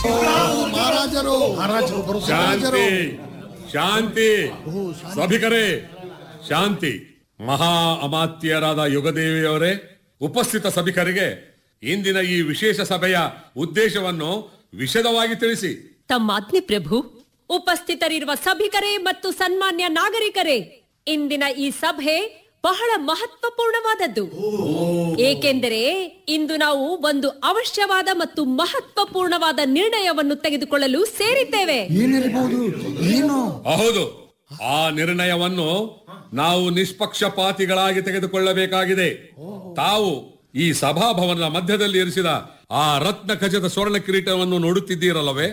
ಮಹಾರಾಜರು ಮಹಾರಾಜರು ಶಾಂತಿ ಶಾಂತಿ ಸಭಿಕರೇ ಶಾಂತಿ ಮಹಾ ಅಮಾತ್ಯರಾದ ಯುಗದೇವಿಯವರೇ ಉಪಸ್ಥಿತ ಸಭಿಕರಿಗೆ ಇಂದಿನ ಈ ವಿಶೇಷ ಸಭೆಯ ಉದ್ದೇಶವನ್ನು ವಿಶದವಾಗಿ ತಿಳಿಸಿ ತಮ್ಮ ಆಜ್ಞೆ ಪ್ರಭು ಉಪಸ್ಥಿತರಿರುವ ಸಭಿಕರೇ ಮತ್ತು ಸನ್ಮಾನ್ಯ ನಾಗರಿಕರೇ ಇಂದಿನ ಈ ಸಭೆ ಬಹಳ ಮಹತ್ವಪೂರ್ಣವಾದದ್ದು ಏಕೆಂದರೆ ಇಂದು ನಾವು ಒಂದು ಅವಶ್ಯವಾದ ಮತ್ತು ಮಹತ್ವಪೂರ್ಣವಾದ ನಿರ್ಣಯವನ್ನು ತೆಗೆದುಕೊಳ್ಳಲು ಸೇರಿದ್ದೇವೆ ಏನಿರಬಹುದು ಏನು ಹೌದು ಆ ನಿರ್ಣಯವನ್ನು ನಾವು ನಿಷ್ಪಕ್ಷಪಾತಿಗಳಾಗಿ ತೆಗೆದುಕೊಳ್ಳಬೇಕಾಗಿದೆ ತಾವು ಈ ಸಭಾಭವನದ ಮಧ್ಯದಲ್ಲಿ ಇರಿಸಿದ ಆ ರತ್ನ ಖಚಿತ ಸ್ವರ್ಣ ಕಿರೀಟವನ್ನು ನೋಡುತ್ತಿದ್ದೀರಲ್ಲವೇ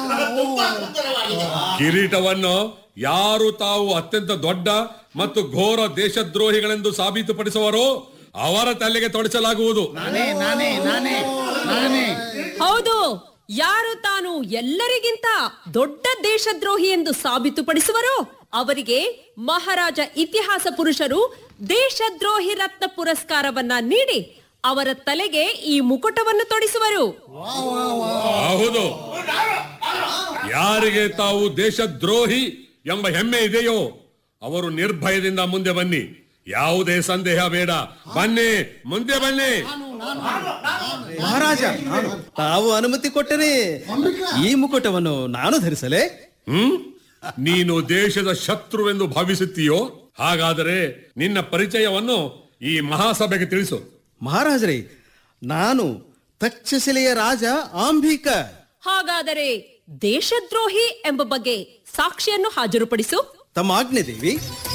ಕಿರೀಟವನ್ನು ಯಾರು ತಾವು ಅತ್ಯಂತ ದೊಡ್ಡ ಮತ್ತು ಘೋರ ದೇಶದ್ರೋಹಿಗಳೆಂದು ಸಾಬೀತುಪಡಿಸುವರೋ ಅವರ ತಲೆಗೆ ತೊಡಚಲಾಗುವುದು ನಾನೇ ನಾನೇ ನಾನೇ ನಾನೇ ಹೌದು ಯಾರು ತಾನು ಎಲ್ಲರಿಗಿಂತ ದೊಡ್ಡ ದೇಶದ್ರೋಹಿ ಎಂದು ಸಾಬೀತುಪಡಿಸುವರೋ ಅವರಿಗೆ ಮಹಾರಾಜ ಇತಿಹಾಸ ಪುರುಷರು ದೇಶದ್ರೋಹಿ ರತ್ನ ಪುರಸ್ಕಾರವನ್ನ ನೀಡಿ ಅವರ ತಲೆಗೆ ಈ ಮುಕುಟವನ್ನು ತೊಡಿಸುವರು ಹೌದು ಯಾರಿಗೆ ತಾವು ದೇಶದ್ರೋಹಿ ಎಂಬ ಹೆಮ್ಮೆ ಇದೆಯೋ ಅವರು ನಿರ್ಭಯದಿಂದ ಮುಂದೆ ಬನ್ನಿ ಯಾವುದೇ ಸಂದೇಹ ಬೇಡ ಬನ್ನಿ ಮುಂದೆ ಬನ್ನಿ ಮಹಾರಾಜ ತಾವು ಅನುಮತಿ ಕೊಟ್ಟರೆ ಈ ಮುಕುಟವನ್ನು ನಾನು ಧರಿಸಲೇ ಹ್ಮ್ ನೀನು ದೇಶದ ಶತ್ರುವೆಂದು ಭಾವಿಸುತ್ತೀಯೋ ಹಾಗಾದರೆ ನಿನ್ನ ಪರಿಚಯವನ್ನು ಈ ಮಹಾಸಭೆಗೆ ತಿಳಿಸು ಮಹಾರಾಜರೇ ನಾನು ತಕ್ಷಶಿಲೆಯ ರಾಜ ಆಂಬಿಕ ಹಾಗಾದರೆ ದೇಶದ್ರೋಹಿ ಎಂಬ ಬಗ್ಗೆ ಸಾಕ್ಷಿಯನ್ನು ಹಾಜರುಪಡಿಸು ತಮ್ಮ ಆಜ್ಞೆ ದೇವಿ